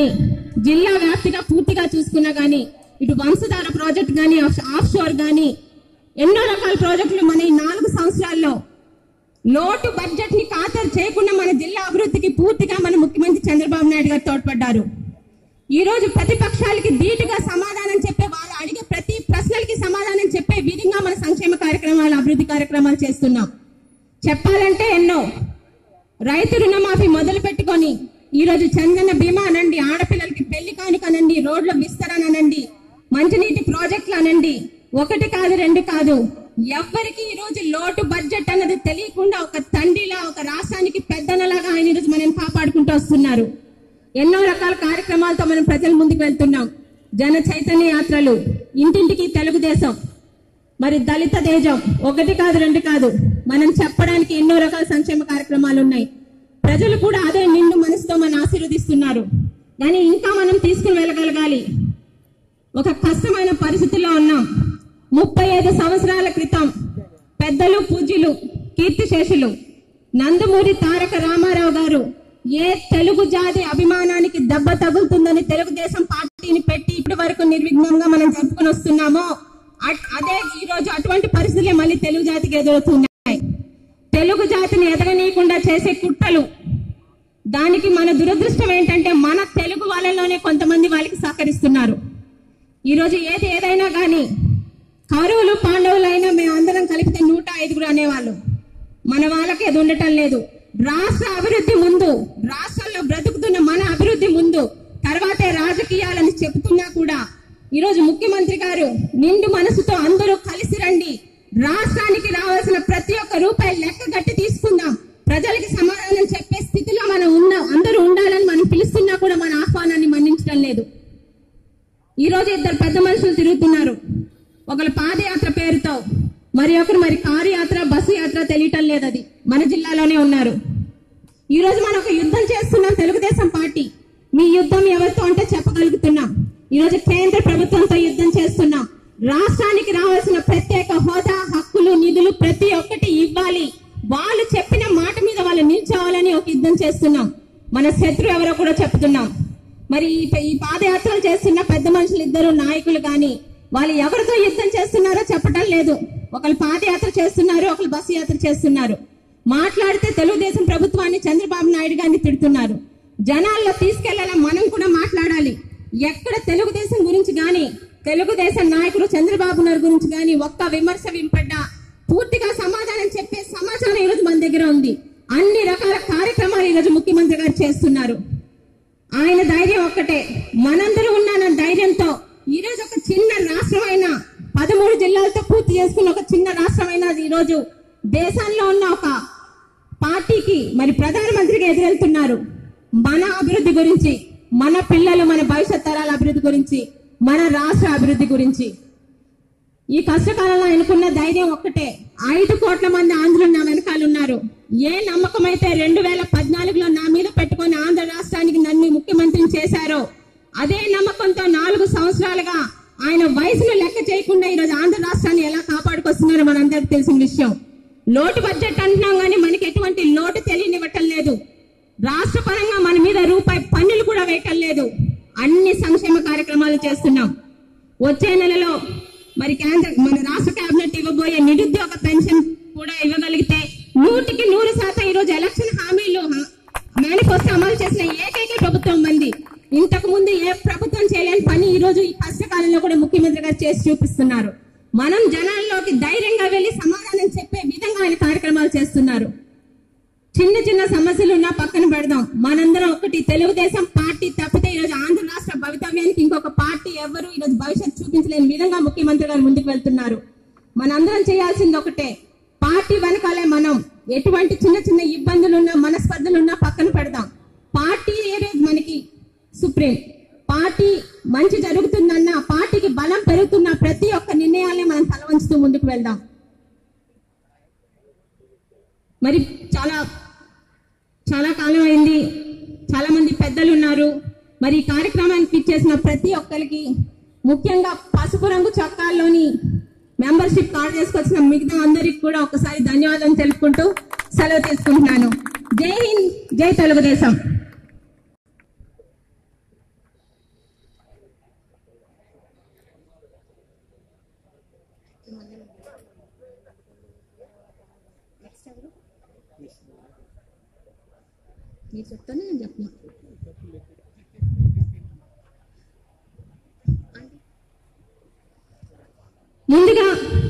కానీ జిల్లా వ్యాప్తిగా పూర్తిగా చూసుకున్నా కానీ ఇటు వంశధార ప్రాజెక్ట్ కానీ ఆఫ్ షోర్ కానీ ఎన్నో రకాల ప్రాజెక్టులు మన ఈ నాలుగు సంవత్సరాల్లో లోటు బడ్జెట్ ని ఖాతరు చేయకుండా మన జిల్లా అభివృద్ధికి పూర్తిగా మన ముఖ్యమంత్రి చంద్రబాబు నాయుడు గారు తోడ్పడ్డారు ఈ రోజు ప్రతిపక్షాలకి ధీటుగా సమాధానం చెప్పే వాళ్ళు అడిగే ప్రతి ప్రశ్నలకి సమాధానం చెప్పే విధంగా మన సంక్షేమ కార్యక్రమాలు అభివృద్ధి కార్యక్రమాలు చేస్తున్నాం చెప్పాలంటే ఎన్నో రైతు రుణమాఫీ మొదలు పెట్టుకొని ఈ రోజు చందన బీమా అనండి ఆడపిల్లలకి పెళ్లి కానుక అనండి రోడ్ల విస్తరణ అనండి మంచినీటి ప్రాజెక్టులు అనండి ఒకటి కాదు రెండు కాదు ఎవ్వరికి ఈ రోజు లోటు బడ్జెట్ అన్నది తెలియకుండా ఒక తండ్రిలా ఒక రాష్ట్రానికి పెద్దనలాగా ఆయన ఈ రోజు మనం కాపాడుకుంటూ వస్తున్నారు ఎన్నో రకాల కార్యక్రమాలతో మనం ప్రజల ముందుకు వెళ్తున్నాం జన చైతన్య యాత్రలు ఇంటింటికి తెలుగుదేశం మరి దళిత తేజం ఒకటి కాదు రెండు కాదు మనం చెప్పడానికి ఎన్నో రకాల సంక్షేమ కార్యక్రమాలు ఉన్నాయి ప్రజలు కూడా అదే నిండు మనసుతో మనం ఆశీర్వదిస్తున్నారు కానీ ఇంకా మనం తీసుకుని వెళ్ళగలగాలి ఒక కష్టమైన పరిస్థితుల్లో ఉన్నాం ముప్పై ఐదు సంవత్సరాల క్రితం పెద్దలు పూజ్యులు కీర్తిశేషులు నందమూరి తారక రామారావు గారు ఏ తెలుగు జాతి అభిమానానికి దెబ్బ తగులుతుందని తెలుగుదేశం పార్టీని పెట్టి ఇప్పటి వరకు నిర్విఘ్నంగా మనం జరుపుకొని వస్తున్నామో అట్- అదే ఈ రోజు అటువంటి పరిస్థితులే మళ్ళీ తెలుగు జాతికి ఎదురవుతున్నాయి తెలుగు జాతిని ఎదగనీయకుండా చేసే కుట్రలు దానికి మన దురదృష్టం ఏంటంటే మన తెలుగు వాళ్ళలోనే కొంతమంది వాళ్ళకి సహకరిస్తున్నారు ఈ రోజు ఏది ఏదైనా కానీ కౌరవులు పాండవులు అయినా మేము అందరం కలిపితే నూట ఐదుగురు అనేవాళ్ళు మన వాళ్ళకి అది ఉండటం లేదు రాష్ట్ర అభివృద్ధి ముందు రాష్ట్రంలో బ్రతుకుతున్న మన అభివృద్ధి ముందు తర్వాతే రాజకీయాలని చెబుతున్నా కూడా ఈరోజు ముఖ్యమంత్రి గారు నిండు మనసుతో అందరూ కలిసి రండి రాష్ట్రానికి రావాల్సిన ప్రతి ఒక్క రూపాయి లెక్క గట్టి తీసుకుందాం ప్రజలకి సమాధానం చెప్పే స్థితిలో మనం ఉన్నాం అందరూ ఉండాలని మనం పిలుస్తున్నా కూడా మన ఆహ్వానాన్ని మన్నించడం లేదు ఈ రోజు ఇద్దరు పెద్ద మనుషులు తిరుగుతున్నారు ఒకరు పాదయాత్ర పేరుతో మరి ఒకరు మరి కారు యాత్ర బస్సు యాత్ర తెలియటం లేదు అది మన జిల్లాలోనే ఉన్నారు ఈ రోజు మనం ఒక యుద్ధం చేస్తున్నాం తెలుగుదేశం పార్టీ మీ యుద్ధం ఎవరితో అంటే చెప్పగలుగుతున్నాం ఈ రోజు కేంద్ర ప్రభుత్వంతో యుద్ధం చేస్తున్నాం రాష్ట్రానికి రావాల్సిన ప్రత్యేక హోదా హక్కులు నిధులు ప్రతి ఒక్కటి ఇవ్వాలి వాళ్ళు చెప్పిన మాట మీద వాళ్ళు నిల్చోవాలని ఒక యుద్ధం చేస్తున్నాం మన శత్రు ఎవరో కూడా చెప్తున్నాం మరి ఈ ఈ పాదయాత్రలు చేస్తున్న పెద్ద మనుషులు ఇద్దరు నాయకులు గాని వాళ్ళు ఎవరితో యుద్ధం చేస్తున్నారో చెప్పటం లేదు ఒకళ్ళు పాదయాత్ర చేస్తున్నారు ఒకళ్ళు బస్సు యాత్ర చేస్తున్నారు మాట్లాడితే తెలుగుదేశం ప్రభుత్వాన్ని చంద్రబాబు నాయుడు గారిని తిడుతున్నారు జనాల్లో తీసుకెళ్లేలా మనం కూడా మాట్లాడాలి ఎక్కడ తెలుగుదేశం గురించి గాని తెలుగుదేశం నాయకుడు చంద్రబాబు నాయుడు గురించి గాని ఒక్క విమర్శ వింపడ్డా పూర్తిగా సమాధానం చెప్పే సమాచారం ఈరోజు మన దగ్గర ఉంది అన్ని రకాల కార్యక్రమాలు ఈరోజు ముఖ్యమంత్రి గారు చేస్తున్నారు ఆయన ధైర్యం ఒక్కటే మనందరూ ఉన్నాన ధైర్యంతో ఈ రోజు ఒక చిన్న రాష్ట్రమైన పదమూడు జిల్లాలతో పూర్తి చేసుకున్న ఒక చిన్న రాష్ట్రమైన ఈ రోజు దేశంలో ఉన్న ఒక పార్టీకి మరి ప్రధానమంత్రికి ఎదురెళ్తున్నారు మన అభివృద్ధి గురించి మన పిల్లలు మన భవిష్యత్ తరాల అభివృద్ధి గురించి మన రాష్ట్ర అభివృద్ధి గురించి ఈ కష్టకాలంలో ఆయనకున్న ధైర్యం ఒక్కటే ఐదు కోట్ల మంది ఆంధ్రులు నా వెనకాల ఉన్నారు ఏ నమ్మకం అయితే రెండు వేల పద్నాలుగులో నా మీద పెట్టుకొని ఆంధ్ర రాష్ట్రానికి నన్ను ముఖ్యమంత్రిని చేశారో అదే నమ్మకంతో నాలుగు సంవత్సరాలుగా ఆయన వయసును లెక్క చేయకుండా ఈరోజు ఆంధ్ర రాష్ట్రాన్ని ఎలా కాపాడుకొస్తున్నారో మనందరికి తెలిసిన విషయం లోటు బడ్జెట్ అంటున్నాం కానీ మనకి ఎటువంటి లోటు తెలియనివ్వటం లేదు రాష్ట్ర పరంగా మన మీద రూపాయి పన్నులు కూడా వేయటం లేదు అన్ని సంక్షేమ కార్యక్రమాలు చేస్తున్నాం వచ్చే నెలలో మరి కేంద్ర మన రాష్ట్ర కేబినెట్ ఇవ్వబోయే నిరుద్యోగ పెన్షన్ కూడా ఇవ్వగలిగితే నూటికి నూరు శాతం ఈ రోజు ఎలక్షన్ హామీలు మేనిఫెస్టో అమలు చేసిన ఏకైక ప్రభుత్వం మంది ఇంతకు ముందు ఏ ప్రభుత్వం చేయలేని పని ఈ రోజు ఈ కష్టకాలంలో కూడా ముఖ్యమంత్రి గారు చేసి చూపిస్తున్నారు మనం జనాల్లోకి ధైర్యంగా వెళ్లి సమాధానం చెప్పే విధంగా ఆయన కార్యక్రమాలు చేస్తున్నారు చిన్న చిన్న సమస్యలు ఉన్నా పక్కన పెడదాం మనందరం ఒకటి తెలుగుదేశం పార్టీ తప్పితే ఈ రోజు ఆంధ్ర రాష్ట్ర భవితవ్యానికి ఇంకొక పార్టీ ఎవరు ఈ రోజు భవిష్యత్తు చూపించలేని విధంగా ముఖ్యమంత్రి గారు ముందుకు వెళ్తున్నారు మనందరం చేయాల్సింది ఒకటే పార్టీ వెనకాలే మనం ఎటువంటి చిన్న చిన్న ఇబ్బందులున్నా మనస్పర్ధలున్నా పక్కన పెడదాం పార్టీ ఏదే మనకి సుప్రీం పార్టీ మంచి జరుగుతుందన్న పార్టీకి బలం పెరుగుతున్న ప్రతి ఒక్క నిర్ణయాల్ని మనం తలవంచుతూ ముందుకు వెళ్దాం మరి చాలా చాలా కాలం అయింది చాలా మంది పెద్దలు ఉన్నారు మరి ఈ కార్యక్రమానికి ఇచ్చేసిన ప్రతి ఒక్కరికి ముఖ్యంగా పసుపు రంగు చొక్కాల్లోని మెంబర్షిప్ కార్డు చేసుకొచ్చిన మిగతా అందరికి కూడా ఒకసారి ధన్యవాదాలు తెలుపుకుంటూ సెలవు తీసుకుంటున్నాను జై హింద్ జై తెలుగుదేశం మీరు చెప్తానే నేను చెప్పను ముందుగా